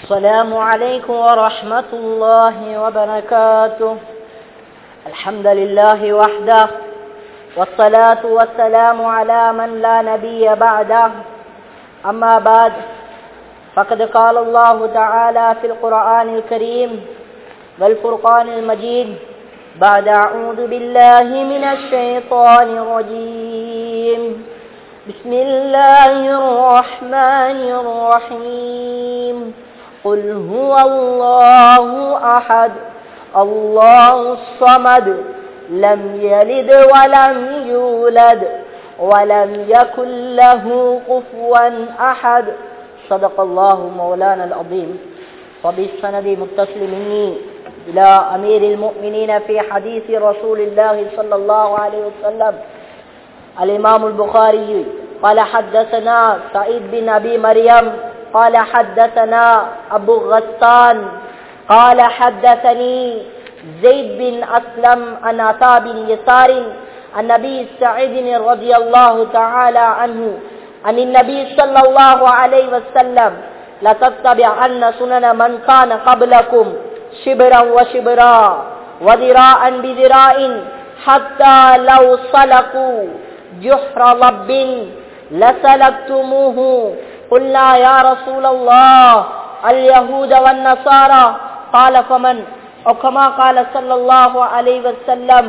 السلام عليكم ورحمة الله وبركاته الحمد لله وحده والصلاة والسلام على من لا نبي بعده أما بعد فقد قال الله تعالى في القرآن الكريم والفرقان المجيد بعد أعوذ بالله من الشيطان الرجيم بسم الله الرحمن الرحيم قل هو الله أحد الله الصمد لم يلد ولم يولد ولم يكن له كفوا أحد صدق الله مولانا العظيم وبالسند متصل مني إلى أمير المؤمنين في حديث رسول الله صلى الله عليه وسلم الإمام البخاري قال حدثنا سعيد بن أبي مريم قال حدثنا أبو غسان قال حدثني زيد بن أسلم عن عطاء بن يسار عن نبي سعيد رضي الله تعالى عنه عن النبي صلى الله عليه وسلم لتتبعن سنن من كان قبلكم شبرا وشبرا وذراعا بذراع حتى لو سلكوا جحر لب لسلكتموه قلنا يا رسول الله اليهود والنصارى قال فمن أو كما قال صلى الله عليه وسلم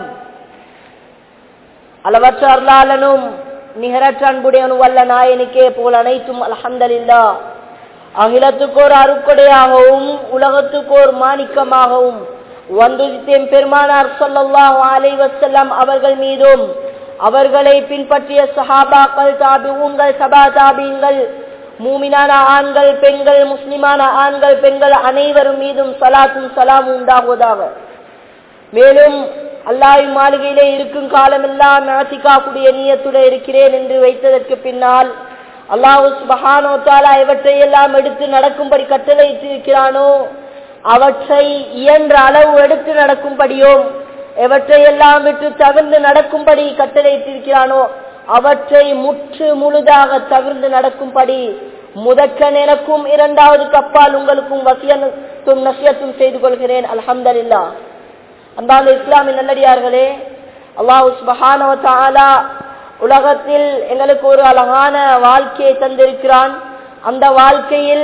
அளவற்ற அருளாளனும் நிகரற்ற அன்புடையனும் வல்ல நாயனுக்கே போல் அனைத்தும் அலமதல்லா அகிலத்துக்கோர் அருக்கொடையாகவும் உலகத்துக்கோர் மாணிக்கமாகவும் வந்துதித்தேன் பெருமானார் சொல்லல்லாஹு அலை வசல்லாம் அவர்கள் மீதும் அவர்களை பின்பற்றிய சஹாபாக்கள் தாபிஊன்கள் சபா தாபியங்கள் மூமினான ஆண்கள் பெண்கள் முஸ்லிமான ஆண்கள் பெண்கள் அனைவரும் மீதும் சலாத்தும் சலாமும் உண்டாகுவதாக மேலும் அல்லாஹ் மாளிகையிலே இருக்கும் காலமெல்லாம் நாத்திகாக்குடைய நீயத்துடன் இருக்கிறேன் என்று வைத்ததற்கு பின்னால் அல்லாஹு சுபஹானோ தாலா இவற்றை எல்லாம் எடுத்து நடக்கும்படி கட்டளையிட்டிருக்கிறானோ அவற்றை இயன்ற அளவு எடுத்து நடக்கும்படியும் எவற்றை எல்லாம் விட்டு தவிர்ந்து நடக்கும்படி கட்டளையிட்டிருக்கிறானோ அவற்றை முற்று முழுதாக தவிர்ந்து நடக்கும்படி முதற்கன் எனக்கும் இரண்டாவது கப்பால் உங்களுக்கும் வசியத்தும் நசியத்தும் செய்து கொள்கிறேன் அலமதுல்லா அந்தாந்த இஸ்லாமின் நல்லடியார்களே அல்லாஹு சுபஹானவத்தாலா உலகத்தில் எங்களுக்கு ஒரு அழகான வாழ்க்கையை தந்திருக்கிறான் அந்த வாழ்க்கையில்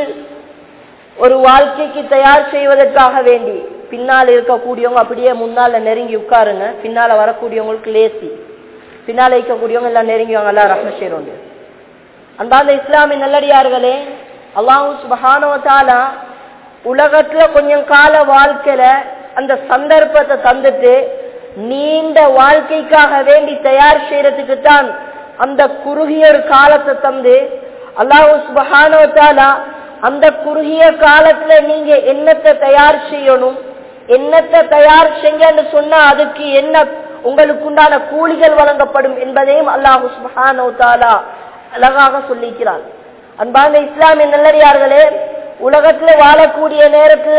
ஒரு வாழ்க்கைக்கு தயார் செய்வதற்காக வேண்டி பின்னால் இருக்கக்கூடியவங்க அப்படியே முன்னால நெருங்கி உட்காருங்க பின்னால வரக்கூடியவங்களுக்கு லேசி பின்னால இருக்கக்கூடியவங்க எல்லாம் நெருங்கி வாங்க எல்லாம் ரஹ்ம செய்யறோம் அந்தாந்த இஸ்லாமின் நல்லடியார்களே அல்லாஹூ சுபஹானவத்தாலா உலகத்துல கொஞ்சம் கால வாழ்க்கையில அந்த சந்தர்ப்பத்தை தந்துட்டு நீண்ட வாழ்க்கைக்காக வேண்டி தயார் செய்யறதுக்கு தான் அந்த குறுகிய ஒரு காலத்தை தந்து அல்லாஹூ சுபஹானவத்தாலா அந்த குறுகிய காலத்துல நீங்க என்னத்தை தயார் செய்யணும் என்னத்தை தயார் செய்யன்னு சொன்னா அதுக்கு என்ன உங்களுக்கு உண்டான கூலிகள் வழங்கப்படும் என்பதையும் அல்லாஹு சுபஹானோ தாலா அழகாக சொல்லிக்கிறான் அன்பான இஸ்லாமிய நல்லடியார்களே உலகத்துல வாழக்கூடிய நேரத்துல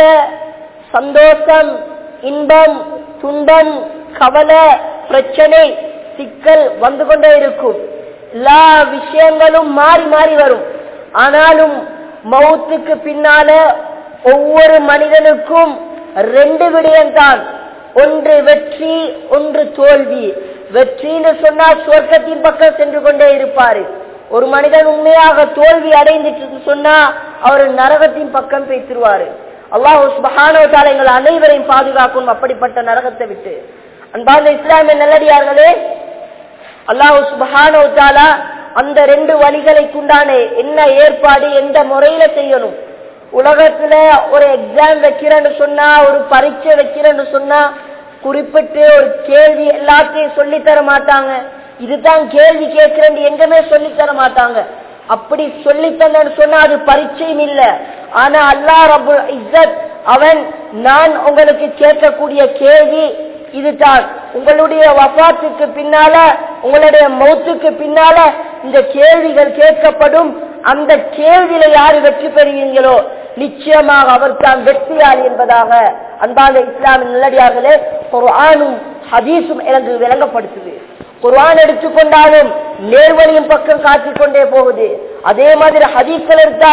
சந்தோஷம் இன்பம் துன்பம் கவலை பிரச்சனை சிக்கல் வந்து கொண்டே இருக்கும் எல்லா விஷயங்களும் மாறி மாறி வரும் ஆனாலும் மௌத்துக்கு பின்னால ஒவ்வொரு மனிதனுக்கும் ரெண்டு விடயம்தான் ஒன்று வெற்றி ஒன்று தோல்வி வெற்றின்னு சொன்னா சொர்க்கத்தின் பக்கம் சென்று கொண்டே இருப்பாரு ஒரு மனிதன் உண்மையாக தோல்வி அடைந்துட்டு சொன்னா அவர் நரகத்தின் பக்கம் பேசிடுவாரு அல்லாஹு சுபஹானோத்தால எங்கள் அனைவரையும் பாதுகாக்கும் அப்படிப்பட்ட நரகத்தை விட்டு அன்பார்ந்த இஸ்லாமிய நல்லடியார்களே அல்லாஹு சுபஹானோத்தாலா அந்த ரெண்டு வழிகளை கொண்டான என்ன ஏற்பாடு எந்த முறையில செய்யணும் உலகத்துல ஒரு எக்ஸாம் வைக்கிறேன்னு சொன்னா ஒரு பரீட்சை வைக்கிறேன்னு சொன்னா குறிப்பிட்டு ஒரு கேள்வி எல்லாத்தையும் சொல்லி தர மாட்டாங்க இதுதான் கேள்வி கேட்கிறேன் எங்கமே சொல்லி தர மாட்டாங்க அப்படி சொல்லி தந்தன்னு சொன்னா அது பரீட்சையும் இல்ல ஆனா அல்லா ரபுல் இஸ்ஸத் அவன் நான் உங்களுக்கு கேட்கக்கூடிய கேள்வி இதுதான் உங்களுடைய வபாத்துக்கு பின்னால உங்களுடைய மௌத்துக்கு பின்னால இந்த கேள்விகள் கேட்கப்படும் அந்த கேள்வியில யாரு வெற்றி பெறுவீங்களோ நிச்சயமாக அவர் தான் வெற்றியாளி என்பதாக அன்பான இஸ்லாமின் நல்லடியார்களே ஒரு ஆணும் ஹதீஸும் எனக்கு விளங்கப்படுத்துது குர்ஆன் எடுத்துக்கொண்டாலும் நேர்வழியின் பக்கம் காட்டிக் கொண்டே போகுது அதே மாதிரி ஹதீஸ்கள் எடுத்தாலும்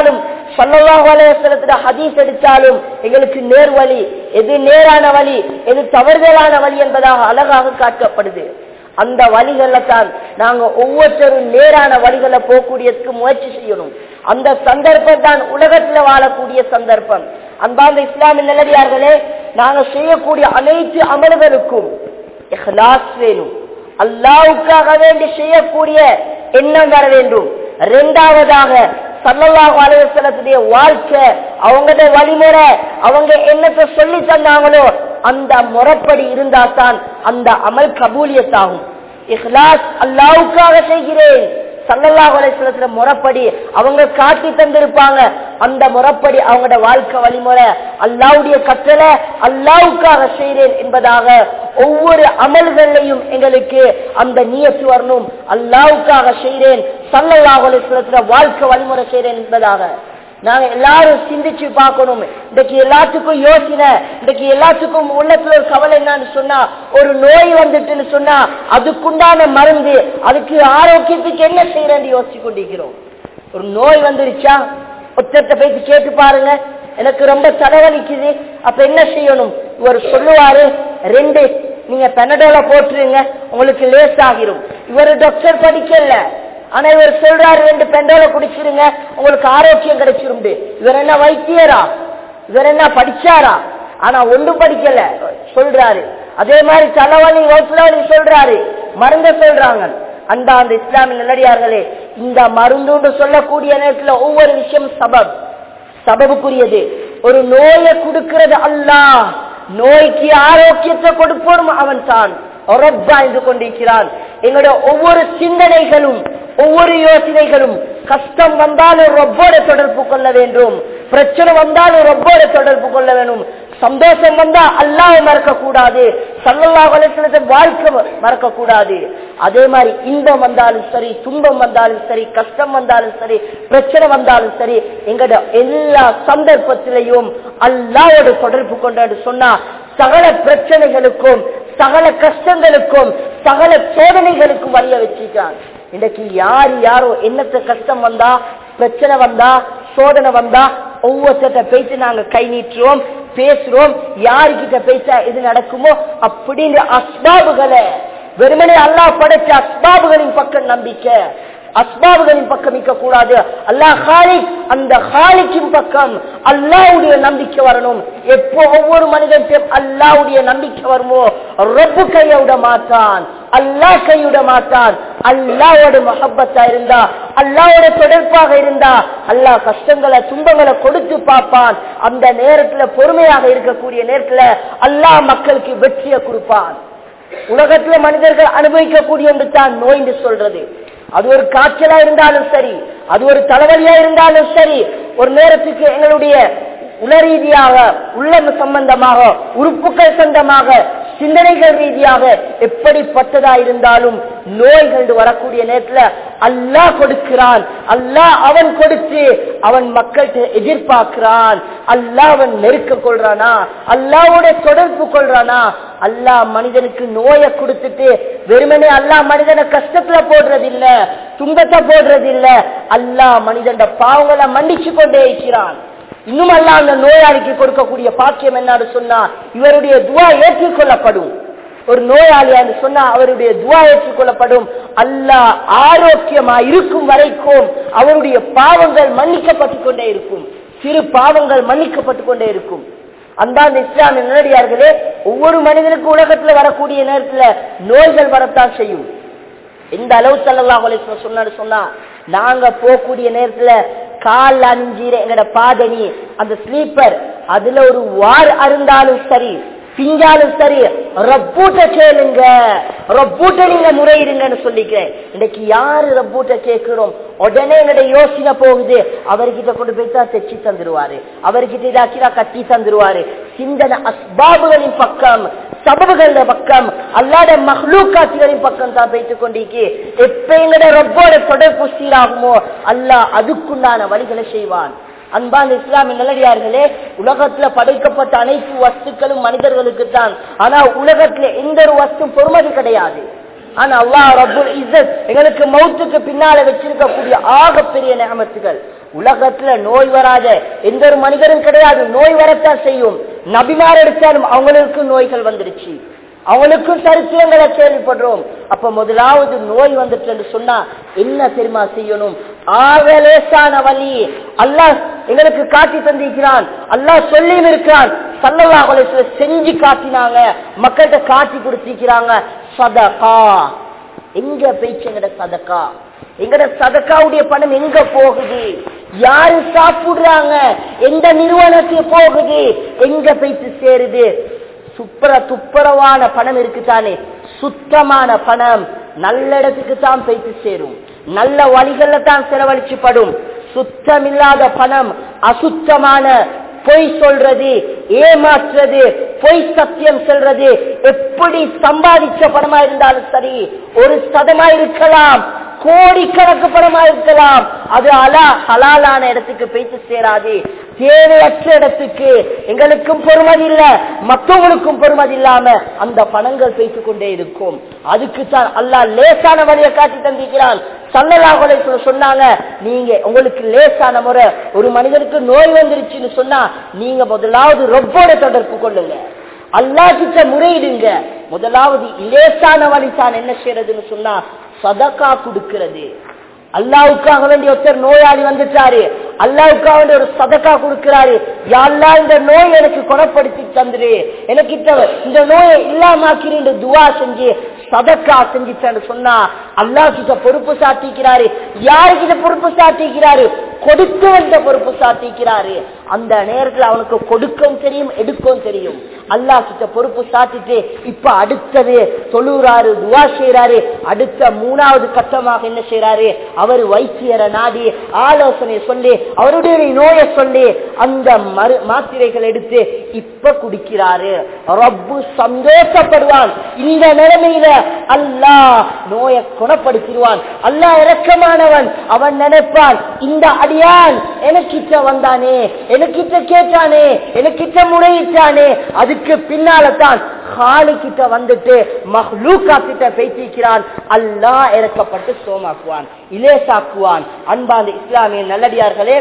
சல்லல்லாஹு அலைஹி வஸல்லத்துல ஹதீஸ் எடுத்தாலும் எங்களுக்கு நேர் வழி எது நேரான வழி எது தவறுதலான வழி என்பதாக அழகாக காட்டப்படுது அந்த வழிகளை தான் நாங்க ஒவ்வொருத்தரும் நேரான வழிகளை போகக்கூடியதுக்கு முயற்சி செய்யணும் அந்த சந்தர்ப்பம் தான் உலகத்துல வாழக்கூடிய சந்தர்ப்பம் அன்பார்ந்த இஸ்லாமிய நிலவியார்களே நாங்க செய்யக்கூடிய அனைத்து அமல்களுக்கும் இஹ்லாஸ் வேணும் அல்லாவுக்காக வேண்டி செய்யக்கூடிய எண்ணம் வர வேண்டும் இரண்டாவதாக சல்லல்லாஹு அலைஹி வஸல்லத்துடைய வாழ்க்கை அவங்களுடைய வழிமுறை அவங்க என்னத்தை சொல்லி தந்தாங்களோ அந்த முறைப்படி இருந்தா தான் அந்த அமல் கபூலியத்தாகும் இஹ்லாஸ் அல்லாவுக்காக செய்கிறேன் சல்லல்லாஹு அலைஹி வஸல்லத்துல முறைப்படி அவங்க காட்டி தந்திருப்பாங்க அந்த முறைப்படி அவங்களோட வாழ்க்கை வழிமுறை அல்லாவுடைய கட்டளை அல்லாவுக்காக செய்கிறேன் என்பதாக ஒவ்வொரு அமல்களையும் எங்களுக்கு அந்த நியத்து வரணும் அல்லாவுக்காக செய்கிறேன் சல்லல்லாஹு அலைஹி வஸல்லத்துல வாழ்க்கை வழிமுறை செய்கிறேன் என்பதாக நாங்க எல்லாரும் சிந்திச்சு பார்க்கணும் இன்னைக்கு எல்லாத்துக்கும் யோசனை இன்னைக்கு எல்லாத்துக்கும் உள்ளத்துல ஒரு கவலை என்னன்னு சொன்னா ஒரு நோய் வந்துட்டுன்னு சொன்னா அதுக்குண்டான மருந்து அதுக்கு ஆரோக்கியத்துக்கு என்ன செய்யறேன்னு யோசிச்சு கொண்டிருக்கிறோம் ஒரு நோய் வந்துருச்சா ஒத்தத்தை போய் கேட்டு பாருங்க எனக்கு ரொம்ப தலைவலிக்குது அப்ப என்ன செய்யணும் இவர் சொல்லுவாரு ரெண்டு நீங்க பெனடோல போட்டுருங்க உங்களுக்கு லேஸ் ஆகிரும் இவர் டாக்டர் படிக்கல ஆனா இவர் சொல்றாரு ரெண்டு பெண்டோல குடிச்சிருங்க உங்களுக்கு ஆரோக்கியம் கிடைச்சிரும் இவர் என்ன வைத்தியரா இவர் என்ன படிச்சாரா ஆனா ஒன்றும் படிக்கல சொல்றாரு அதே மாதிரி தலைவலி வகுப்புலவலி சொல்றாரு மருந்த சொல்றாங்க அந்த அந்த இஸ்லாமிய நல்லடியார்களே இந்த மருந்துன்னு சொல்லக்கூடிய நேரத்துல ஒவ்வொரு விஷயம் சபப் சபபுக்குரியது ஒரு நோயை கொடுக்கிறது அல்லாஹ் நோய்க்கு ஆரோக்கியத்தை கொடுப்போம் அவன் தான் என்று கொண்டிருக்கிறான் எங்களுடைய ஒவ்வொரு சிந்தனைகளும் ஒவ்வொரு யோசனைகளும் கஷ்டம் வந்தாலும் ரொம்போட தொடர்பு கொள்ள வேண்டும் பிரச்சனை வந்தாலும் ரொம்போட தொடர்பு கொள்ள வேண்டும் சந்தோஷம் வந்தா அல்லாஹ் மறக்க கூடாது சல்லல்லா வலைசலத்தை வாழ்க்கை மறக்க கூடாது அதே மாதிரி இன்பம் வந்தாலும் சரி துன்பம் வந்தாலும் சரி கஷ்டம் வந்தாலும் சரி பிரச்சனை வந்தாலும் சரி எங்கட எல்லா சந்தர்ப்பத்திலையும் அல்லாவோட தொடர்பு கொண்டாடு சொன்னா சகல பிரச்சனைகளுக்கும் சகல கஷ்டங்களுக்கும் சகல சோதனைகளுக்கும் வழிய வச்சுட்டான் இன்னைக்கு யார் யாரோ என்னத்த கஷ்டம் வந்தா பிரச்சனை வந்தா சோதனை வந்தா ஒவ்வொருத்த பேசி நாங்க கை நீட்டுறோம் பேசுறோம் யாருக்கிட்ட பேசா இது நடக்குமோ அப்படிங்கிற அஸ்பாபுகளை வெறுமனே அல்லா படைச்ச அஸ்பாபுகளின் பக்கம் நம்பிக்கை அஸ்பாபுகளின் பக்கம் நிற்க கூடாது அல்லாஹ் ஹாலிக் அந்த ஹாலிக்கின் பக்கம் அல்லாவுடைய நம்பிக்கை வரணும் எப்போ ஒவ்வொரு மனிதன் அல்லாவுடைய நம்பிக்கை வருமோ ரொப்பு கைய விட மாட்டான் அல்லாஹ் கைவிட மாட்டான் அல்லாவோட மஹப்பத்தா இருந்தா அல்லாவோட தொடர்பாக இருந்தா அல்லாஹ் கஷ்டங்களை துன்பங்களை கொடுத்து பார்ப்பான் அந்த நேரத்துல பொறுமையாக இருக்கக்கூடிய நேரத்துல அல்லாஹ் மக்களுக்கு வெற்றியை கொடுப்பான் உலகத்துல மனிதர்கள் அனுபவிக்கக்கூடிய ஒன்று தான் நோய் என்று சொல்றது அது ஒரு காய்ச்சலா இருந்தாலும் சரி அது ஒரு தலைவலியா இருந்தாலும் சரி ஒரு நேரத்துக்கு எங்களுடைய உல ரீதியாக உள்ளம் சம்பந்தமாக உறுப்புகள் சொந்தமாக சிந்தனைகள் ரீதியாக எப்படிப்பட்டதா இருந்தாலும் நோய்கள் வரக்கூடிய நேரத்துல அல்லாஹ் கொடுக்கிறான் அல்லாஹ் அவன் கொடுத்து அவன் மக்கள்கிட்ட எதிர்பார்க்கிறான் அல்லாஹ் அவன் நெருக்க கொள்றானா அல்லாவோட தொடர்பு கொள்றானா அல்லாஹ் மனிதனுக்கு நோயை கொடுத்துட்டு வெறுமனே அல்லாஹ் மனிதனை கஷ்டத்துல போடுறது இல்ல துன்பத்தை போடுறது இல்ல அல்லாஹ் மனிதன் பாவங்களை மன்னிச்சு கொண்டே இருக்கிறான் இன்னும் அல்ல அந்த நோயாளிக்கு கொடுக்கக்கூடிய பாக்கியம் என்னன்னு சொன்னா இவருடைய துவா ஏற்றுக்கொள்ளப்படும் ஒரு நோயாளி என்று சொன்னா அவருடைய துவா ஏற்றுக்கொள்ளப்படும் அல்லாஹ் ஆரோக்கியமா இருக்கும் வரைக்கும் அவருடைய பாவங்கள் மன்னிக்கப்பட்டு கொண்டே இருக்கும் சிறு பாவங்கள் மன்னிக்கப்பட்டு கொண்டே இருக்கும் அந்த இஸ்லாமிய நேரடியார்களே ஒவ்வொரு மனிதனுக்கும் உலகத்துல வரக்கூடிய நேரத்துல நோய்கள் வரத்தான் செய்யும் எந்த அளவு சல்லா சொன்னாரு சொன்னா நாங்க போகக்கூடிய நேரத்துல கால் அணிஞ்சிர எங்கட பாதனி அந்த ஸ்லீப்பர் அதுல ஒரு வார் அருந்தாலும் சரி பிஞ்சாலும் சரி ரப்பூட்ட கேளுங்க ரப்பூட்ட நீங்க முறையிடுங்கன்னு சொல்லிக்கிறேன் இன்னைக்கு யாரு ரப்பூட்ட கேட்கிறோம் உடனே என்னோட யோசனை போகுது அவர்கிட்ட கொண்டு போய் தான் தைச்சு தந்துருவாரு அவர்கிட்ட இதாக்கினா கட்டி தந்துருவாரு சிந்தனை அஸ்பாபுகளின் பக்கம் சபபுகள பக்கம் அல்லாத மஹ்லூக்காட்சிகளின் பக்கம் தான் போய்த்து கொண்டிருக்கு எப்ப எங்கட ரப்போட தொடர்பு சீராகுமோ அல்லாஹ் அதுக்குண்டான வழிகளை செய்வான் அன்பான இஸ்லாமிய நல்லடியார்களே உலகத்துல படைக்கப்பட்ட அனைத்து வஸ்துக்களும் மனிதர்களுக்கு தான் ஆனா உலகத்துல எந்த ஒரு வஸ்து பொறுமதி கிடையாது ஆனா அல்லாஹ் ரபுல் இசத் எங்களுக்கு மௌத்துக்கு பின்னால வச்சிருக்கக்கூடிய ஆகப்பெரிய நியமத்துகள் உலகத்துல நோய் வராத எந்த ஒரு மனிதரும் கிடையாது நோய் வரத்தான் செய்யும் நபிமார் எடுத்தாலும் அவங்களுக்கு நோய்கள் வந்துருச்சு அவங்களுக்கும் சரித்திரங்களை கேள்விப்படுறோம் அப்ப முதலாவது நோய் வந்துட்டு சொன்னா என்ன தெரியுமா செய்யணும் ஆகலேசான வழி அல்லாஹ் எங்களுக்கு காட்டி தந்திருக்கிறான் அல்லாஹ் சொல்லியும் இருக்கிறான் சல்லல்லா செஞ்சு காட்டினாங்க மக்கள்கிட்ட காட்டி கொடுத்திருக்கிறாங்க சதகா எங்க போயிடுச்சு எங்கட சதக்கா எங்கட சதக்காவுடைய பணம் எங்க போகுது யாரு சாப்பிடுறாங்க எந்த நிறுவனத்துக்கு போகுது எங்க போயிட்டு சேருது சுப்பர துப்புரவான பணம் இருக்குதானே சுத்தமான பணம் நல்ல இடத்துக்கு தான் போயிட்டு சேரும் நல்ல வழிகள்ல தான் செலவழிச்சுப்படும் சுத்தமில்லாத பணம் அசுத்தமான பொய் சொல்றது ஏமாற்றுறது பொய் சத்தியம் சொல்றது எப்படி சம்பாதிச்ச பணமா இருந்தாலும் சரி ஒரு சதமா இருக்கலாம் கோடிக்கணக்கு பணமா இருக்கலாம் அது அலா ஹலாலான இடத்துக்கு போயிட்டு சேராது தேவையற்ற இடத்துக்கு எங்களுக்கும் பொறுமதி இல்ல மற்றவங்களுக்கும் பொறுமதி இல்லாம அந்த பணங்கள் பேசிக் கொண்டே இருக்கும் அதுக்கு தான் அல்லாஹ் லேசான வழியை காட்டி தந்திருக்கிறான் சல்லலாஹலை சொன்னாங்க நீங்க உங்களுக்கு லேசான முறை ஒரு மனிதனுக்கு நோய் வந்துருச்சுன்னு சொன்னா நீங்க முதலாவது ரொம்போட தொடர்பு கொள்ளுங்க அல்லா கிட்ட முறையிடுங்க முதலாவது லேசான வழி தான் என்ன செய்யறதுன்னு சொன்னா சதக்கா கொடுக்கிறது அல்லாவுக்காக வேண்டிய ஒருத்தர் நோயாளி வந்துட்டாரு அல்லாவுக்காக வேண்டிய ஒரு சதக்கா கொடுக்கிறாரு யாழ்லா இந்த நோய் எனக்கு குணப்படுத்தி தந்துரு எனக்கு இந்த நோயை இல்லாமாக்கிறேன் துவா செஞ்சு சதக்கா செஞ்சுட்டேன்னு சொன்னா அல்லா கிட்ட பொறுப்பு சாட்டிக்கிறாரு யாருக்கிட்ட பொறுப்பு சாட்டிக்கிறாரு கொடுக்க வந்த பொறுப்பு சாட்டிக்கிறாரு அந்த நேரத்தில் அவனுக்கு கொடுக்கவும் தெரியும் எடுக்கவும் தெரியும் அல்லா கிட்ட பொறுப்பு சாட்டிட்டு இப்ப அடுத்தது தொழுறாரு துவா செய்யறாரு அடுத்த மூணாவது கட்டமாக என்ன செய்யறாரு அவர் வைத்தியரை நாடி ஆலோசனை சொல்லி அவருடைய நோயை சொல்லி அந்த மரு மாத்திரைகள் எடுத்து இப்ப குடிக்கிறாரு ரப்பு சந்தோஷப்படுவான் இந்த நிலைமையில அல்லாஹ் நோயை குணப்படுத்திடுவான் அல்லாஹ் இறக்கமானவன் அவன் நினைப்பான் இந்த அடியான் எனக்கிட்ட வந்தானே எனக்கிட்ட கேட்டானே எனக்கிட்ட முறையிட்டானே அதுக்கு பின்னால தான் காலி கிட்ட வந்துட்டு மஹ்லூக்கா கிட்ட பேசிக்கிறான் அல்லாஹ் இறக்கப்பட்டு சோமாக்குவான் இலேசாக்குவான் அன்பாந்த இஸ்லாமிய நல்லடியார்களே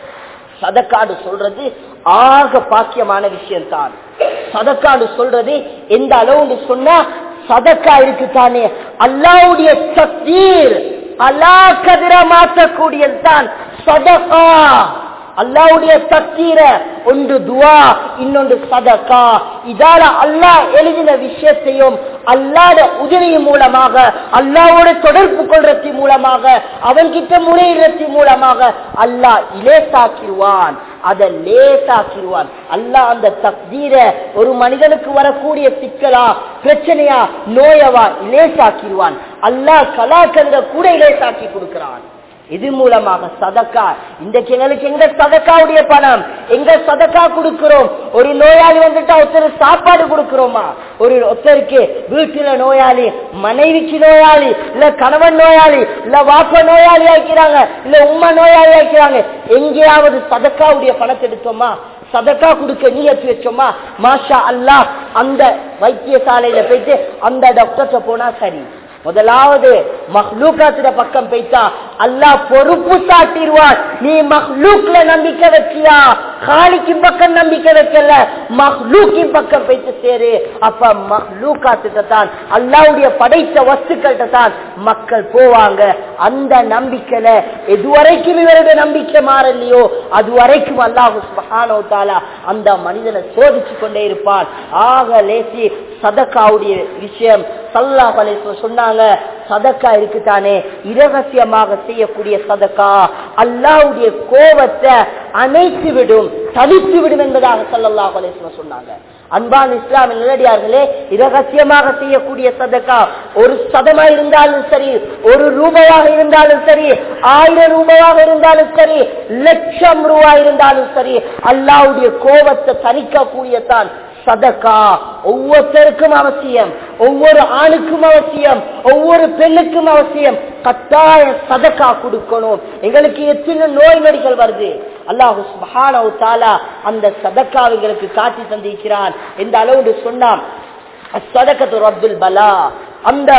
சதக்காடு சொல்றது ஆக பாக்கியமான விஷயம் தான் சதக்காடு சொல்றது எந்த அளவுன்னு சொன்னா சதக்கா இருக்குதானே அல்லாவுடைய சக்தீர் அல்லா கதிர மாற்றக்கூடியது தான் சதகா அல்லாவுடைய தத்தீர ஒன்று துவா இன்னொன்று சதக்கா இதால அல்லாஹ் எழுதின விஷயத்தையும் அல்லாத உதவி மூலமாக அல்லாவோட தொடர்பு கொள்றது மூலமாக அவன்கிட்ட முறையிடத்தி மூலமாக அல்லாஹ் இலேசாக்கிடுவான் அதை லேசாக்கிடுவான் அல்லாஹ் அந்த தக்தீர ஒரு மனிதனுக்கு வரக்கூடிய சிக்கலா பிரச்சனையா நோயவா இலேசாக்கிடுவான் அல்லாஹ் கலாக்கந்த கூட இலேசாக்கி கொடுக்கிறான் இது மூலமாக சதக்கா இன்றைக்கு எங்களுக்கு எங்க சதக்காவுடைய பணம் எங்க சதக்கா கொடுக்கிறோம் ஒரு நோயாளி வந்துட்டா ஒருத்தர் சாப்பாடு கொடுக்கிறோமா ஒரு ஒருத்தருக்கு வீட்டுல நோயாளி மனைவிக்கு நோயாளி இல்ல கணவன் நோயாளி இல்ல வாப்ப நோயாளி ஆக்கிறாங்க இல்ல உமா நோயாளி ஆக்கிறாங்க எங்கேயாவது சதக்காவுடைய பணத்தை எடுத்தோமா சதக்கா கொடுக்க நீயத்து வச்சோமா மாஷா அல்லா அந்த வைத்தியசாலையில போயிட்டு அந்த டாக்டர்கிட்ட போனா சரி முதலாவது மஹ்லூக்காத்திர பக்கம் போயிட்டா அல்லாஹ் பொறுப்பு சாட்டிடுவான் நீ மஹ்லூக்ல நம்பிக்கை வச்சியா காலிக்கு பக்கம் நம்பிக்கை வைக்கல மஹ்லூக்கின் பக்கம் போயிட்டு சேரு அப்ப மஹ்லூக்காத்திட்ட தான் அல்லாவுடைய படைத்த வஸ்துக்கள்கிட்ட தான் மக்கள் போவாங்க அந்த நம்பிக்கையில எதுவரைக்கும் இவருடைய நம்பிக்கை மாறலையோ அது வரைக்கும் அல்லாஹு சுபஹானோ தாலா அந்த மனிதனை சோதிச்சு கொண்டே இருப்பான் ஆக லேசி சதக்காவுடைய விஷயம் சல்லா பலேஸ்வரர் சொன்னாங்க சதக்கா இருக்குதானே இரகசியமாக செய்யக்கூடிய சதக்கா அல்லாவுடைய கோபத்தை அணைத்து விடும் தவித்து விடும் என்பதாக சல்லல்லா பலேஸ்வரர் சொன்னாங்க அன்பான் இஸ்லாமிய நிலடியார்களே இரகசியமாக செய்யக்கூடிய சதக்கா ஒரு சதமா இருந்தாலும் சரி ஒரு ரூபாயாக இருந்தாலும் சரி ஆயிரம் ரூபாயாக இருந்தாலும் சரி லட்சம் ரூபாய் இருந்தாலும் சரி அல்லாவுடைய கோபத்தை தணிக்கக்கூடியதான் சதக்கா ஒவ்வொருத்தருக்கும் அவசியம் ஒவ்வொரு ஆணுக்கும் அவசியம் ஒவ்வொரு பெண்ணுக்கும் அவசியம் கட்டாய சதக்கா கொடுக்கணும் எங்களுக்கு எத்தனை நோய் நொடிகள் வருது அல்லாஹு சுபஹானஹு தஆலா அந்த சதக்கா எங்களுக்கு காட்டி தந்திருக்கிறான் இந்த அளவு சொன்னான் சதக்கத்து ரத்துல் பலா அந்த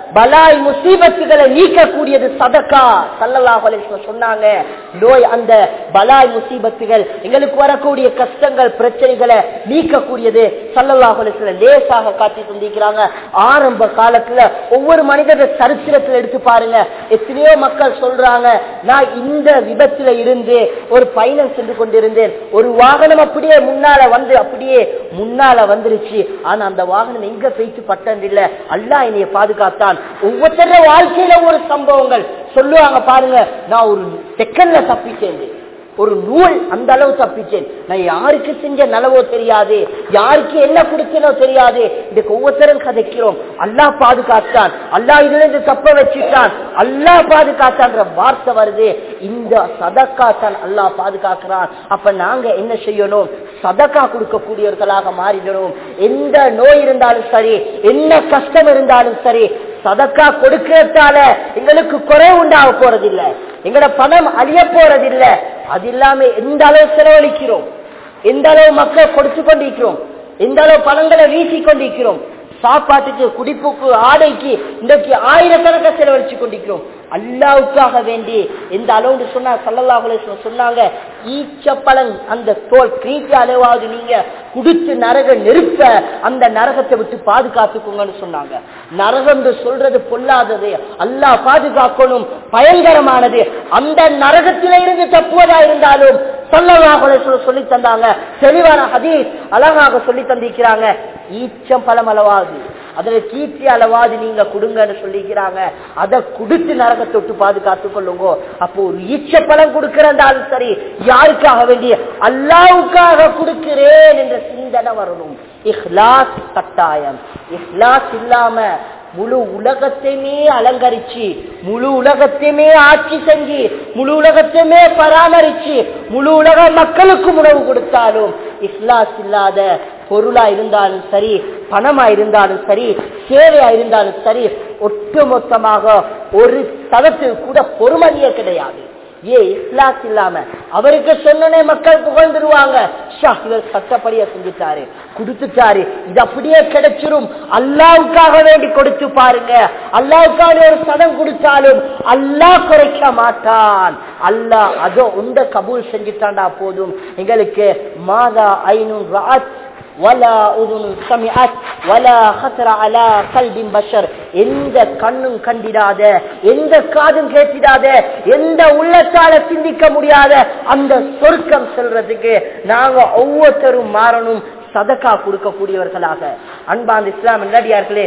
பலாய் முசீபத்துகளை நீக்கக்கூடியது சதக்கா சல்லல்லாஹு அலைஹி வஸல்லம் சொன்னாங்க நோய் அந்த பலாய் முசீபத்துகள் எங்களுக்கு வரக்கூடிய கஷ்டங்கள் பிரச்சனைகளை நீக்கக்கூடியது சல்லல்லாஹு அலைஹி வஸல்லம் லேசாக காட்டி தந்திருக்கிறாங்க ஆரம்ப காலத்துல ஒவ்வொரு மனிதர சரித்திரத்துல எடுத்து பாருங்க எத்தனையோ மக்கள் சொல்றாங்க நான் இந்த விபத்துல இருந்து ஒரு பயணம் சென்று கொண்டிருந்தேன் ஒரு வாகனம் அப்படியே முன்னால வந்து அப்படியே முன்னால வந்துருச்சு ஆனா அந்த வாகனம் எங்க போயிட்டு பட்டம் இல்ல அல்லாஹ் என்னைய பாதுகாத்தான் ஒவ்வொருத்தர வாழ்க்கையில ஒரு சம்பவங்கள் சொல்லுவாங்க பாருங்க நான் ஒரு செகண்ட்ல தப்பிச்சேன் ஒரு நூல் அந்த அளவு தப்பிச்சேன் நான் யாருக்கு செஞ்ச நலவோ தெரியாது யாருக்கு என்ன கொடுத்தனோ தெரியாது இதுக்கு ஒவ்வொருத்தரும் கதைக்கிறோம் அல்லாஹ் பாதுகாத்தான் அல்லாஹ் இதுல இருந்து தப்ப வச்சுட்டான் அல்லாஹ் பாதுகாத்தான்ற வார்த்தை வருது இந்த சதக்கா தான் அல்லாஹ் பாதுகாக்கிறான் அப்ப நாங்க என்ன செய்யணும் சதக்கா கொடுக்கக்கூடியவர்களாக மாறிடணும் எந்த நோய் இருந்தாலும் சரி என்ன கஷ்டம் இருந்தாலும் சரி சதக்கா கொடுக்கிறதால எங்களுக்கு குறை உண்டாக போறதில்லை எங்களோட பணம் அழிய போறதில்லை அது இல்லாம எந்த அளவு செலவழிக்கிறோம் எந்த அளவு மக்கள் கொடுத்து கொண்டிருக்கிறோம் எந்த அளவு பணங்களை வீசி கொண்டிருக்கிறோம் சாப்பாட்டுக்கு குடிப்புக்கு ஆடைக்கு இன்றைக்கு ஆயிரக்கணக்க செலவழிச்சு கொண்டிருக்கிறோம் அல்லாவுக்காக வேண்டி எந்த அளவுன்னு சொன்னா சல்லல்லாஹு சொன்னாங்க ஈச்சப்பழம் அந்த தோல் கிரீட்டி அளவாவது நீங்க குடிச்சு நரக நெருப்ப அந்த நரகத்தை விட்டு பாதுகாத்துக்கோங்கன்னு சொன்னாங்க நரகம் சொல்றது பொல்லாதது அல்லாஹ் பாதுகாக்கணும் பயங்கரமானது அந்த நரகத்தில இருந்து தப்புவதா இருந்தாலும் சொல்லலாக சொல்லி தந்தாங்க தெளிவான ஹதீஸ் அழகாக சொல்லி தந்திருக்கிறாங்க ஈச்சம் பழம் அளவாது அதுல கீர்த்தி அளவாது நீங்க கொடுங்கன்னு சொல்லிக்கிறாங்க அதை கொடுத்து நரகத்தை விட்டு பாதுகாத்துக் கொள்ளுங்க அப்போ ஒரு ஈச்ச பழம் கொடுக்கிறதாலும் சரி யாருக்காக வேண்டிய அல்லாவுக்காக கொடுக்கிறேன் என்ற சிந்தனை வரணும் இஹ்லாஸ் கட்டாயம் இஹ்லாஸ் இல்லாம முழு உலகத்தையுமே அலங்கரிச்சு முழு உலகத்தையுமே ஆட்சி செஞ்சு முழு உலகத்தையுமே பராமரிச்சு முழு உலக மக்களுக்கும் உணவு கொடுத்தாலும் இஸ்லாஸ் இல்லாத பொருளா இருந்தாலும் சரி பணமா இருந்தாலும் சரி சேவையா இருந்தாலும் சரி ஒட்டுமொத்தமாக ஒரு தளத்தில் கூட பொறுமதியே கிடையாது ஏ இஸ்லாஸ் இல்லாம அவருக்கு சொன்னனே மக்கள் புகழ்ந்துருவாங்க ஷா இவர் சட்டப்படியா செஞ்சுட்டாரு கொடுத்துட்டாரு இது அப்படியே கிடைச்சிரும் அல்லாவுக்காக வேண்டி கொடுத்து பாருங்க அல்லாவுக்கான ஒரு சதம் கொடுத்தாலும் அல்லாஹ் குறைக்க மாட்டான் அல்லாஹ் அதோ உண்ட கபூல் செஞ்சுட்டாண்டா போதும் எங்களுக்கு மாதா ஐநூறு ராத் ولا أذن سمعت ولا خطر على قلب بشر எந்த கண்ணும் கண்டிடாத எந்த காதும் கேட்டிடாத எந்த உள்ளத்தால சிந்திக்க முடியாத அந்த சொர்க்கம் செல்றதுக்கு நாங்க ஒவ்வொருத்தரும் மாறணும் சதக்கா கொடுக்கக்கூடியவர்களாக அன்பாந்த இஸ்லாம் நல்லடியார்களே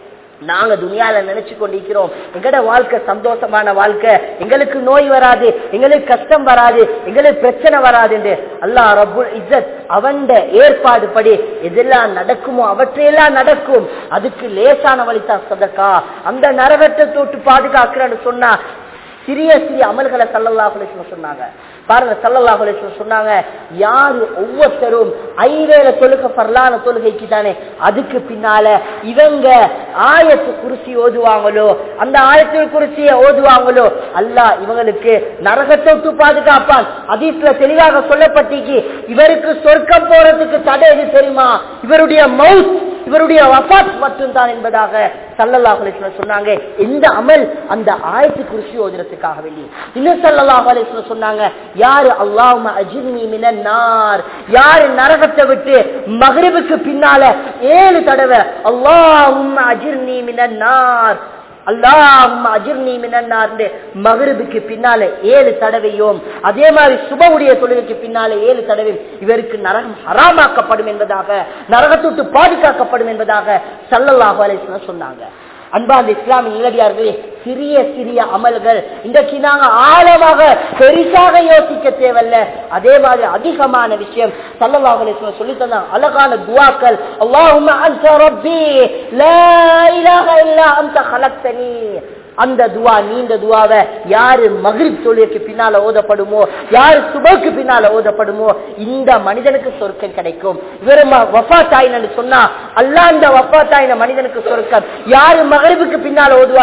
நாங்க துணியால நினைச்சு கொண்டிருக்கிறோம் எங்கட வாழ்க்கை சந்தோஷமான வாழ்க்கை எங்களுக்கு நோய் வராது எங்களுக்கு கஷ்டம் வராது எங்களுக்கு பிரச்சனை வராது என்று அல்லாஹ் ரபுல் இஸ்ஸத் அவன் ஏற்பாடு படி எதெல்லாம் நடக்குமோ அவற்றையெல்லாம் நடக்கும் அதுக்கு லேசான வழிதான் சதக்கா அந்த நரகத்தை தொட்டு பாதுகாக்கிறேன்னு சொன்னா சிறிய சிறிய அமல்களை சல்லல்லாஹு சொன்னாங்க பாருங்க சல்லல்லாஹு சொன்னாங்க யாரு ஒவ்வொருத்தரும் ஐவேல தொழுக பரலான தொழுகைக்கு தானே அதுக்கு பின்னால இவங்க ஆயத்து குருசி ஓதுவாங்களோ அந்த ஆயத்து குருசிய ஓதுவாங்களோ அல்லாஹ் இவங்களுக்கு நரகத்தை விட்டு பாதுகாப்பான் அதீஸ்ல தெளிவாக சொல்லப்பட்டிக்கு இவருக்கு சொர்க்கம் போறதுக்கு தடை எது தெரியுமா இவருடைய மவுத் இவருடைய வபாத் மட்டும்தான் என்பதாக சல்லல்லாஹு சொன்னாங்க இந்த அமல் அந்த ஆயத்து குறிச்சி ஓதுறதுக்காக வேண்டி இன்னும் சல்லல்லாஹு அலிஸ்வலம் சொன்னாங்க யாரு அல்லாஹ் அஜிர்னி மினார் யாரு நரகத்தை விட்டு மகரிபுக்கு பின்னால ஏழு தடவை அல்லாஹும் அஜிர்னி மினார் அல்லாஹும் அஜிர்னி மினார் மகரிபுக்கு பின்னால ஏழு தடவையும் அதே மாதிரி சுபவுடைய தொழிலுக்கு பின்னால ஏழு தடவை இவருக்கு நரகம் ஹராமாக்கப்படும் என்பதாக நரகத்தொட்டு பாதுகாக்கப்படும் என்பதாக சல்லல்லாஹு அலிஸ்லாம் சொன்னாங்க அன்பாந்த இஸ்லாமிய நிலடியார்களே சிறிய சிறிய அமல்கள் இன்றைக்கு நாங்க ஆழமாக பெரிசாக யோசிக்க தேவையில்ல அதே மாதிரி அதிகமான விஷயம் சல்லல்லாஹு சொல்லி தந்தாங்க அழகான துவாக்கள் அல்லாஹும் அன்த ரப்பி லா இலாஹ இல்லா அன்த கலக்தனி அந்த துவா நீண்ட துவாவை யாரு மகிழ்ச்சி தொழிலுக்கு பின்னால ஓதப்படுமோ யாரு சுபக்கு பின்னால ஓதப்படுமோ இந்த மனிதனுக்கு சொர்க்கம் கிடைக்கும் இவர் வஃபாத்தாயின்னு சொன்னா அல்லா அந்த வஃபாத்தாயின மனிதனுக்கு சொர்க்கம் யாரு மகிழ்வுக்கு பின்னால ஓதுவாரோ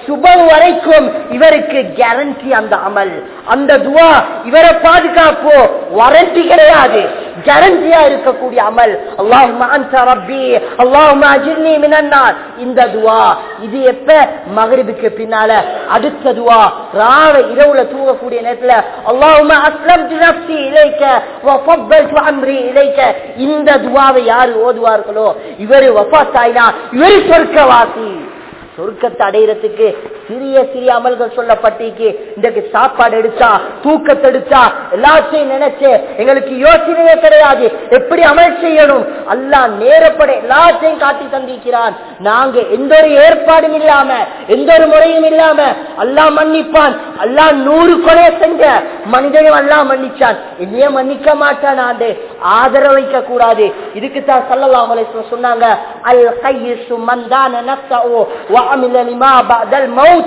சுபம் வரைக்கும் இவருக்கு கேரண்டி அந்த அமல் அந்த துவா இவரை பாதுகாப்போ வாரண்டி கிடையாது கேரண்டியா இருக்கக்கூடிய அமல் அல்லாஹும்ம அன்த ரப்பி அல்லாஹும்ம அஜிர்னி மினன்னார் இந்த துவா இது எப்ப மகரிபுக்கு பின்னால அடுத்த துவா ராவ இரவுல தூங்கக்கூடிய நேரத்துல அல்லாஹும்ம அஸ்லம்து நஃப்ஸி இலைக்க வ ஃபضلت அம்ரி இலைக்க இந்த துவாவை யார் ஓதுவார்களோ இவரு வஃபாத்தாயினா இவரு சொர்க்கவாசி சொர்க்கத்தை அடையிறதுக்கு சிறிய சிறிய அமல்கள் சொல்லப்பட்டிருக்கு இன்றைக்கு சாப்பாடு எடுத்தா தூக்கத்தை எடுத்தா எல்லாத்தையும் நினைச்சு எங்களுக்கு யோசனையே கிடையாது எப்படி அமல் செய்யணும் அல்லாஹ் நேரப்பட எல்லாத்தையும் காட்டி தந்திருக்கிறான் நாங்க எந்த ஒரு ஏற்பாடும் இல்லாம எந்த ஒரு முறையும் இல்லாம அல்லாஹ் மன்னிப்பான் அல்லாஹ் நூறு கொலை செஞ்ச மனிதனையும் அல்லாஹ் மன்னிச்சான் என்னையே மன்னிக்க மாட்டான் ஆண்டு ஆதரவு வைக்க கூடாது இதுக்கு தான் சல்லல்லாஹு அலைஹி வஸல்லம் சொன்னாங்க அல் கையிசு மந்தான நஃப்ஸஹு وعمل لما بعد الموت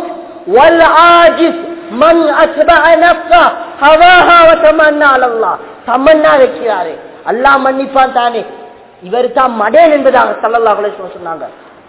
والعاجز من أتبع نفسه هواها وتمنى على الله தமன்னா வைக்கிறாரு அல்லாஹ் மன்னிப்பான் தானே இவர் தான் மடேன் என்பதாக சல்லல்லாஹு அலைஹி வஸல்லம் சொன்னாங்க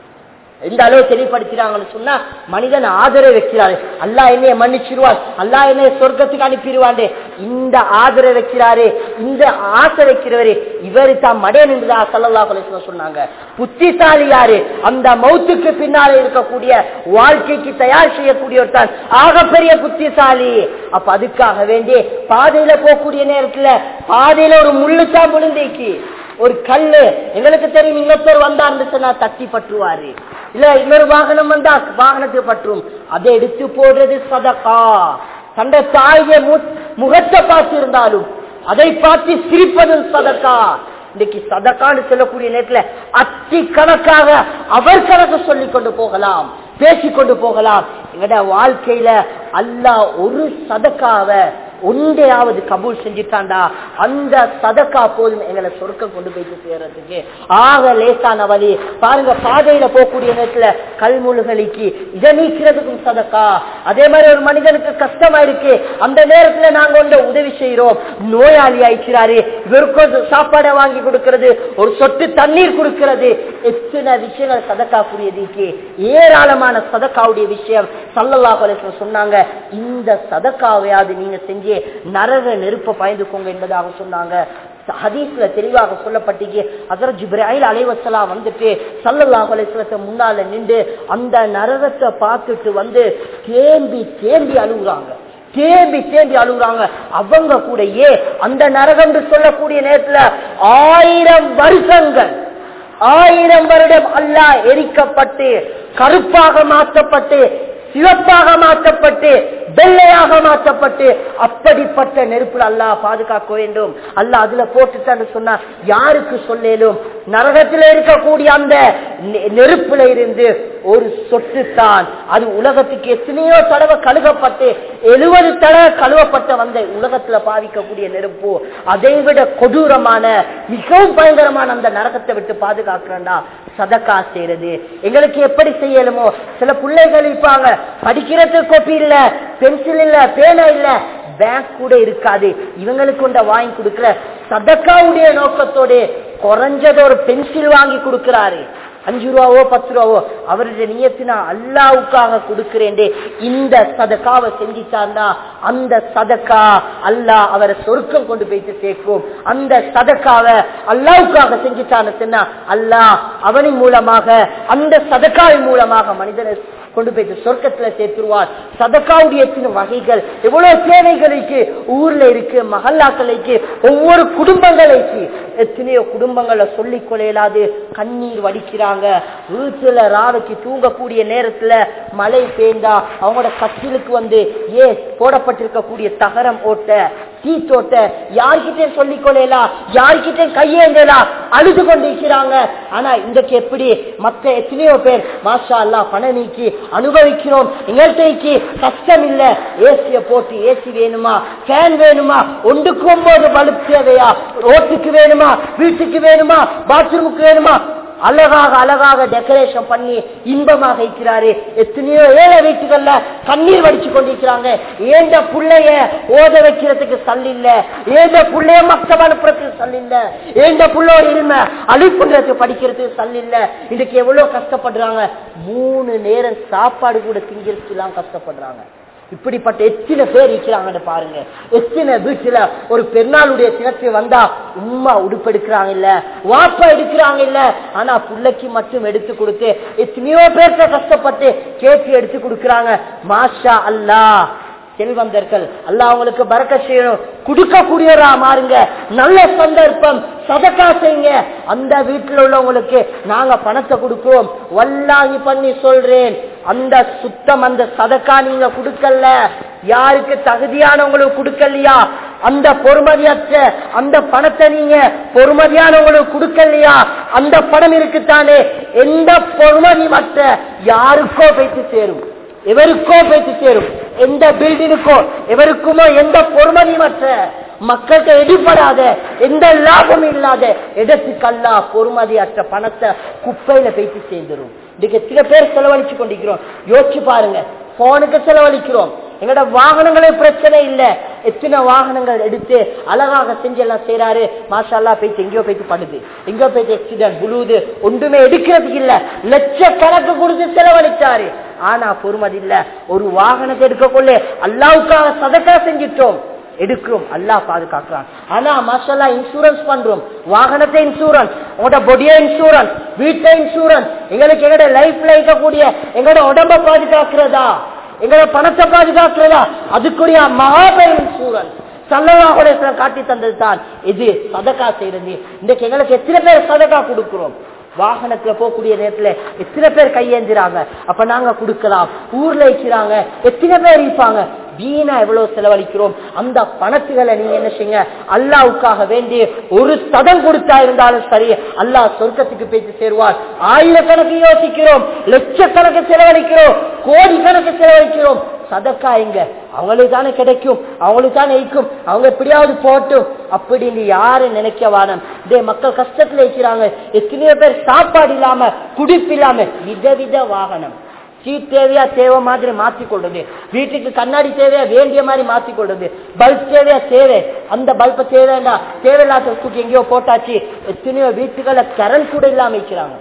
எந்த அளவு தெளிவுபடுத்தினாங்கன்னு சொன்னா மனிதன் ஆதரவு வைக்கிறாரு அல்லாஹ் என்னைய மன்னிச்சிருவான் அல்லாஹ் என்னைய சொர்க்கத்துக்கு அனுப்பிடுவாண்டே இந்த ஆதரவு வைக்கிறாரு இந்த ஆசை வைக்கிறவரு இவரு தான் மடையன் என்றுதான் சல்லல்லாஹு அலைஹி வஸல்லம் சொன்னாங்க புத்திசாலி யாரு அந்த மௌத்துக்கு பின்னாலே இருக்கக்கூடிய வாழ்க்கைக்கு தயார் செய்யக்கூடியவர் தான் ஆகப்பெரிய புத்திசாலி அப்ப அதுக்காக வேண்டி பாதையில போகக்கூடிய நேரத்துல பாதையில ஒரு முள்ளு தான் விழுந்தேக்கு ஒரு கல்லு எங்களுக்கு தெரியும் இன்னொருத்தர் வந்தார்னு சொன்னா தட்டி பற்றுவாரு இல்ல இன்னொரு வாகனம் வந்தா வாகனத்துக்கு பற்றும் அதை எடுத்து போடுறது சதகா தந்த தாய முகத்தை பார்த்து இருந்தாலும் அதை பார்த்து சிரிப்பது சதக்கா இன்னைக்கு சதக்கான்னு சொல்லக்கூடிய நேரத்துல அத்தி கணக்காக அவர் கணக்கு சொல்லிக் கொண்டு போகலாம் பேசிக்கொண்டு போகலாம் எங்கட வாழ்க்கையில அல்லாஹ் ஒரு சதக்காவை ஒன்றையாவது கபூல் செஞ்சுட்டாண்டா அந்த சதக்கா போதும் எங்களை சொர்க்கம் கொண்டு போயிட்டு சேர்றதுக்கு ஆக லேசான வழி பாருங்க பாதையில போகக்கூடிய நேரத்துல கல்முழுகலிக்கு இதை நீக்கிறதுக்கும் சதக்கா அதே மாதிரி ஒரு மனிதனுக்கு கஷ்டமா இருக்கு அந்த நேரத்துல நாங்க வந்து உதவி செய்யறோம் நோயாளி ஆயிக்கிறாரு இவருக்கு ஒரு சாப்பாடை வாங்கி கொடுக்கிறது ஒரு சொட்டு தண்ணீர் கொடுக்கிறது எத்தனை விஷயங்கள் சதக்கா கூடியதுக்கு ஏராளமான சதக்காவுடைய விஷயம் சல்லல்லாஹு அலைஹி வஸல்லம் சொன்னாங்க இந்த சதக்காவையாவது நீங்க செஞ்சு நரக நெருப்ப பயந்துக்கோங்க என்பதாக சொன்னாங்க ஹதீஸ்ல தெளிவாக சொல்லப்பட்டீங்க அதர் ஜிப்ராயில் அலைவசலாம் வந்துட்டு சல்லல்லாஹு அலைஹி முன்னால நின்று அந்த நரகத்தை பார்த்துட்டு வந்து தேம்பி தேம்பி அழுகுறாங்க தேம்பி தேம்பி அழுகுறாங்க அவங்க கூடயே அந்த நரகம் என்று சொல்லக்கூடிய நேரத்துல ஆயிரம் வருஷங்கள் ஆயிரம் வருடம் அல்லாஹ் எரிக்கப்பட்டு கருப்பாக மாற்றப்பட்டு சிவப்பாக மாற்றப்பட்டு வெள்ளையாக மாற்றப்பட்டு அப்படிப்பட்ட நெருப்புல அல்லாஹ் பாதுகாக்க வேண்டும் அல்லாஹ் அதுல போட்டுட்டான்னு சொன்னா யாருக்கு சொல்லேலும் நரகத்தில் இருக்கக்கூடிய அந்த நெ- நெருப்புல இருந்து ஒரு சொட்டு தான் அது உலகத்துக்கு எத்தனையோ தடவை கழுகப்பட்டு எழுபது தடவை கழுவப்பட்ட வந்த உலகத்துல பாவிக்கக்கூடிய நெருப்பு அதை விட கொடூரமான மிகவும் பயங்கரமான அந்த நரகத்தை விட்டு பாதுகாக்கிறா சதக்கா செய்யறது எங்களுக்கு எப்படி செய்யலுமோ சில பிள்ளைகள் இருப்பாங்க படிக்கிறதுக்கு கொப்பி இல்ல பென்சில் இல்ல பேனா இல்ல பேங்க் கூட இருக்காது இவங்களுக்கு கொண்ட வாங்கி கொடுக்கிற சதக்காவுடைய நோக்கத்தோட குறைஞ்சது ஒரு பென்சில் வாங்கி கொடுக்கிறாரு அஞ்சு ரூபாவோ பத்து ரூபாவோ அவருடைய நியத்தினா அல்லாவுக்காக கொடுக்கிறேன் இந்த சதக்காவை செஞ்சிட்டான்னா அந்த சதக்கா அல்லாஹ் அவரை சொர்க்கம் கொண்டு போயிட்டு சேர்க்கும் அந்த சதக்காவை அல்லாவுக்காக செஞ்சிட்டான்னு அல்லாஹ் அவனின் மூலமாக அந்த சதக்காவின் மூலமாக மனிதனை கொண்டு போயிட்டு சொர்க்கத்துல சேர்த்துருவார் சதக்காவுடைய எத்தனை வகைகள் எவ்வளவு தேவைகளுக்கு ஊர்ல இருக்கு மகல்லாக்களுக்கு ஒவ்வொரு குடும்பங்களுக்கு எத்தனையோ குடும்பங்களை சொல்லிக் கொள்ளையிலாது கண்ணீர் வடிக்கிறாங்க வீட்டுல ராவைக்கு தூங்கக்கூடிய நேரத்துல மழை பெய்ந்தா அவங்களோட கட்டிலுக்கு வந்து ஏ போடப்பட்டிருக்கக்கூடிய தகரம் ஓட்ட தீத்தோட்ட யார்கிட்ட சொல்லிக் கொள்ளலாம் யார்கிட்ட கையேந்தலாம் அழுது கொண்டிருக்கிறாங்க ஆனா இன்றைக்கு எப்படி மத்த எத்தனையோ பேர் மாஷா அல்லா பண நீக்கி அனுபவிக்கிறோம் எங்கள்கிட்ட கஷ்டம் இல்ல ஏசிய போட்டு ஏசி வேணுமா ஃபேன் வேணுமா ஒன்றுக்கு ஒன்பது பல்ப் தேவையா ரோட்டுக்கு வேணுமா வீட்டுக்கு வேணுமா பாத்ரூமுக்கு வேணுமா அழகாக அழகாக டெக்கரேஷன் பண்ணி இன்பமாக இருக்கிறாரு எத்தனையோ ஏழை வீட்டுகள்ல கண்ணீர் வடிச்சு கொண்டிருக்கிறாங்க ஏந்த புள்ளைய ஓத வைக்கிறதுக்கு சல் இல்ல ஏந்த புள்ளைய மக்தம் அனுப்புறதுக்கு சல் இல்ல ஏந்த புள்ளோட இருமை அழிப்புன்றதுக்கு படிக்கிறதுக்கு சல் இல்ல இதுக்கு எவ்வளவு கஷ்டப்படுறாங்க மூணு நேரம் சாப்பாடு கூட திங்கிறதுக்கு எல்லாம் கஷ்டப்படுறாங்க இப்படிப்பட்ட எத்தனை பேர் இருக்கிறாங்கன்னு பாருங்க எத்தனை வீட்டுல ஒரு பெருநாளுடைய தினத்து வந்தா உம்மா உடுப்பு எடுக்கிறாங்க இல்ல வாப்பா எடுக்கிறாங்க இல்ல ஆனா பிள்ளைக்கு மட்டும் எடுத்து கொடுத்து எத்தனையோ பேர்த்த கஷ்டப்பட்டு கேட்டு எடுத்து கொடுக்கறாங்க மாஷா அல்லா செல்வந்தர்கள் அல்லாஹ் அவங்களுக்கு பறக்க செய்யணும் கொடுக்கக்கூடியவரா மாறுங்க நல்ல சந்தர்ப்பம் சதக்கா செய்யுங்க அந்த வீட்டில் உள்ளவங்களுக்கு நாங்க பணத்தை கொடுக்கிறோம் வல்லாங்கி பண்ணி சொல்றேன் அந்த சுத்தம் அந்த சதக்கா நீங்க கொடுக்கல யாருக்கு தகுதியானவங்களுக்கு கொடுக்கலையா அந்த பொறுமதியற்ற அந்த பணத்தை நீங்க பொறுமதியானவங்களுக்கு கொடுக்கலையா அந்த பணம் இருக்குத்தானே எந்த பொறுமதி மற்ற யாருக்கோ போய்த்து சேரும் எவருக்கோ போய்த்து சேரும் எந்த பில்டிங்குக்கோ எவருக்குமோ எந்த பொறுமதியமற்ற மக்கள்கிட்ட எடுபடாத எந்த லாபமும் இல்லாத இடத்துக்கல்லா பொறுமதியற்ற பணத்தை குப்பையில போய்த்து சேர்ந்துரும் இன்னைக்கு எத்தனை பேர் செலவழிச்சு கொண்டிருக்கிறோம் யோசிச்சு பாருங்க போனுக்கு செலவழிக்கிறோம் எங்களோட வாகனங்களே பிரச்சனை இல்ல எத்தனை வாகனங்கள் எடுத்து அழகாக செஞ்சு எல்லாம் செய்யறாரு மாஷல்லா போயிட்டு எங்கேயோ போயிட்டு படுது எங்கேயோ போயிட்டு ஆக்சிடென்ட் புழுது ஒன்றுமே எடுக்கிறதுக்கு இல்ல லட்சக்கணக்கு கொடுத்து செலவழிச்சாரு ஆனா பொறுமதி இல்ல ஒரு வாகனத்தை எடுக்கக்குள்ள அல்லாவுக்காக சதக்கா செஞ்சிட்டோம் எடுக்கிறோம் அல்லாஹ் பாதுகாக்கிறான் ஆனா மாஷல்லா இன்சூரன்ஸ் பண்றோம் வாகனத்தை இன்சூரன்ஸ் உங்களோட பொடிய இன்சூரன்ஸ் வீட்டை இன்சூரன்ஸ் எங்களுக்கு எங்களோட லைஃப்ல இருக்கக்கூடிய எங்களோட உடம்ப பாதுகாக்கிறதா எங்களோட பணத்தை பாதுகாக்கிறதா அதுக்குரிய மகாபெரும் இன்சூரன்ஸ் சல்லவாஹுடைய காட்டி தந்தது தான் இது சதக்கா செய்யறது இன்றைக்கு எங்களுக்கு எத்தனை பேர் சதக்கா கொடுக்கிறோம் வாகனத்துல போகக்கூடிய நேரத்துல எத்தனை பேர் கையேந்துறாங்க அப்ப நாங்க கொடுக்கலாம் ஊர்ல இருக்கிறாங்க எத்தனை பேர் இருப்பாங்க வீணா எவ்வளவு செலவழிக்கிறோம் அந்த பணத்துகளை நீங்க என்ன செய்யுங்க அல்லாவுக்காக வேண்டி ஒரு சதம் கொடுத்தா இருந்தாலும் சரி அல்லாஹ் சொர்க்கத்துக்கு பேச்சு சேருவார் ஆயிரக்கணக்கு யோசிக்கிறோம் லட்சக்கணக்கு செலவழிக்கிறோம் கோடிக்கணக்கு செலவழிக்கிறோம் சதக்கா எங்க அவங்களுக்கு தானே கிடைக்கும் அவங்களுக்கு தானே இருக்கும் அவங்க எப்படியாவது போட்டும் அப்படின்னு யாரு நினைக்க வானம் இதே மக்கள் கஷ்டத்துல இருக்கிறாங்க எத்தனையோ பேர் சாப்பாடு இல்லாம குடிப்பு இல்லாம விதவித வாகனம் சீட் தேவையா தேவை மாதிரி மாற்றிக்கொள்றது வீட்டுக்கு கண்ணாடி தேவையா வேண்டிய மாதிரி மாற்றிக்கொள்றது பல்ப் தேவையா தேவை அந்த பல்ப தேவையா தேவையில்லாத தூக்கி எங்கேயோ போட்டாச்சு எத்தனையோ வீட்டுகளை கரண்ட் கூட இல்லாம வைக்கிறாங்க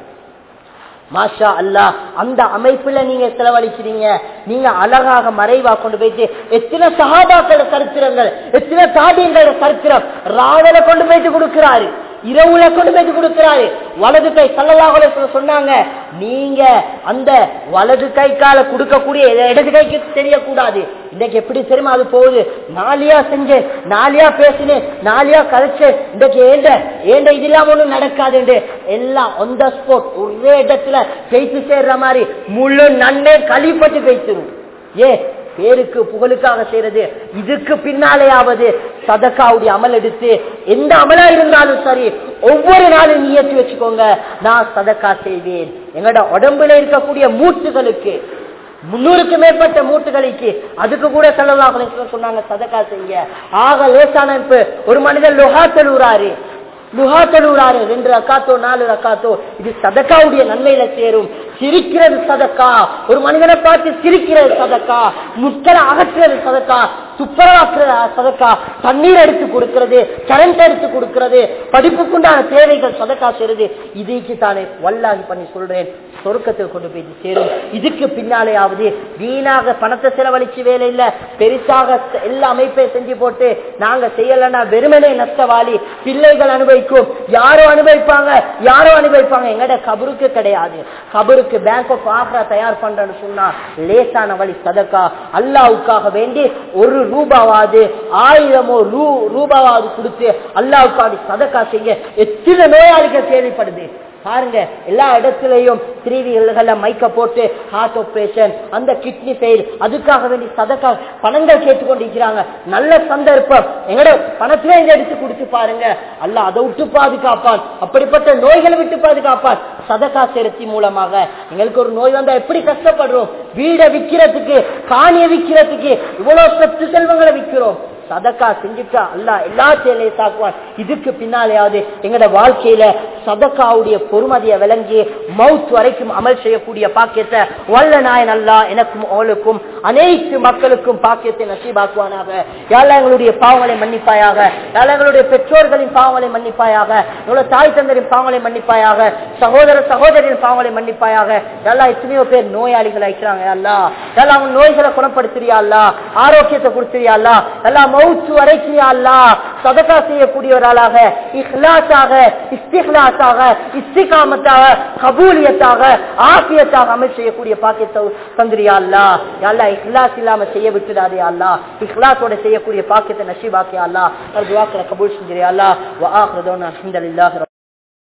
மாஷா அல்லா அந்த அமைப்புல நீங்க செலவழிக்கிறீங்க நீங்க அழகாக மறைவா கொண்டு போயிட்டு எத்தனை சகாபாக்கள சரித்திரங்கள் எத்தனை தாபியங்கள சரித்திரம் ராவல கொண்டு போயிட்டு கொடுக்கிறாரு இரவுல கொண்டு போயிட்டு கொடுக்கிறாரு வலது கை சல்லல்லாஹுல சொன்னாங்க நீங்க அந்த வலது கை கால கொடுக்கக்கூடிய இடது கைக்கு தெரியக்கூடாது இன்னைக்கு எப்படி தெரியுமா அது போகுது நாளியா செஞ்சேன் நாளியா பேசினேன் நாளியா கதைச்சேன் இன்னைக்கு ஏண்ட ஏண்ட இது இல்லாம ஒண்ணும் நடக்காது எல்லாம் ஒன் த ஸ்பாட் ஒரே இடத்துல பேசி சேர்ற மாதிரி முழு நன்னே கழிப்பட்டு பேசிடும் ஏ பேருக்கு புகழுக்காக செய்யறது இதுக்கு பின்னாலேயாவது சதக்காவுடைய அமல் எடுத்து எந்த அமலா இருந்தாலும் சரி ஒவ்வொரு நாளும் நியத்து வச்சுக்கோங்க நான் சதக்கா செய்வேன் எங்களோட உடம்புல இருக்கக்கூடிய மூட்டுகளுக்கு முன்னூறுக்கு மேற்பட்ட மூட்டுகளுக்கு அதுக்கு கூட செல்லலாம் சொன்னாங்க சதக்கா செய்ய ஆக லேசான ஒரு மனிதர் லுஹா தெலுறாரு லுஹா தொழுறாரு ரெண்டு ரக்காத்தோ நாலு ரக்காத்தோ இது சதக்காவுடைய நன்மையில சேரும் சிரிக்கிறது சதக்கா ஒரு மனிதனை பார்த்து சிரிக்கிறது சதக்கா முட்களை அகற்றுறது சதக்கா துப்புரவாக்குறது சதக்கா தண்ணீர் எடுத்து கொடுக்கிறது கரண்ட் எடுத்து கொடுக்கிறது படிப்புக்குண்டான தேவைகள் சதக்கா செய்யறது இதுக்கு தானே வல்லாகி பண்ணி சொல்றேன் சொருக்கத்தை கொண்டு போய் சேரும் இதுக்கு பின்னாலேயாவது வீணாக பணத்தை செலவழிச்சு வேலை இல்ல பெருசாக எல்லா அமைப்பையும் செஞ்சு போட்டு நாங்க செய்யலன்னா வெறுமனே நஷ்டவாளி பிள்ளைகள் அனுபவிக்கும் யாரோ அனுபவிப்பாங்க யாரோ அனுபவிப்பாங்க எங்கட கபருக்கு கிடையாது கபருக்கு பேங்க் ஆஃப் ஆஃப்ரா தயார் பண்றேன்னு சொன்னா லேசான வழி சதக்கா அல்லாவுக்காக வேண்டி ஒரு ரூபாவாது ஆயிரமோ ரூ ரூபாவாவது கொடுத்து அல்லாவுக்காக சதக்கா செய்ய எத்தனை நோயாளிகள் தேவைப்படுது பாருங்க எல்லா இடத்துலயும் திரிவிகள்ல மைக்க போட்டு ஹார்ட் ஆபரேஷன் அந்த கிட்னி ஃபெயில் அதுக்காக வேண்டி சதக்கா பணங்கள் கேட்டுக்கொண்டிருக்கிறாங்க நல்ல சந்தர்ப்பம் எங்கட பணத்திலே இதை எடுத்து கொடுத்து பாருங்க அல்ல அதை விட்டு பாதுகாப்பான் அப்படிப்பட்ட நோய்களை விட்டு பாதுகாப்பான் சதக்கா சேரத்தி மூலமாக எங்களுக்கு ஒரு நோய் வந்தா எப்படி கஷ்டப்படுறோம் வீடை விற்கிறதுக்கு காணியை விற்கிறதுக்கு இவ்வளவு சொத்து செல்வங்களை விற்கிறோம் சதக்கா செஞ்சுட்டா அல்ல எல்லா செயலையும் தாக்குவான் இதுக்கு பின்னாலேயாவது எங்கட வாழ்க்கையில சதக்காவுடைய பொறுமதியை விளங்கி மவுத் வரைக்கும் அமல் செய்யக்கூடிய பாக்கியத்தை வல்ல நாயன் அல்லா எனக்கும் அவளுக்கும் அனைத்து மக்களுக்கும் பாக்கியத்தை நசீபாக்குவானாக யாழ்லா எங்களுடைய பாவங்களை மன்னிப்பாயாக யாழ்லா எங்களுடைய பெற்றோர்களின் பாவங்களை மன்னிப்பாயாக எங்களுடைய தாய் தந்தரின் பாவங்களை மன்னிப்பாயாக சகோதர சகோதரின் பாவங்களை மன்னிப்பாயாக யாழ்லா எத்தனையோ பேர் நோயாளிகள் ஆயிக்கிறாங்க அல்லா யாழ்லா அவங்க நோய்களை குணப்படுத்துறியா அல்லா ஆரோக்கியத்தை கொடுத்துறியா அல்லா எல்லாம் மவுத்து வரைக்கும் அல்லா சதக்கா செய்யக்கூடியவராளாக இஹ்லாஸாக இஸ்திஹ்லாஸாக இஸ்திகாமத்தாக கபூலியத்தாக ஆசியத்தாக அமல் செய்யக்கூடிய பாக்கியத்தை தந்திரியா அல்லா அல்லா இஹ்லாஸ் இல்லாம செய்ய விட்டுடாதே அல்லா இஹ்லாஸோட செய்யக்கூடிய பாக்கியத்தை நஷீபாக்கியா அல்லா துவாக்களை கபூல் செஞ்சிரியா அல்லா வா ஆஹ்ரதோன அல்ஹம்துலில்லாஹி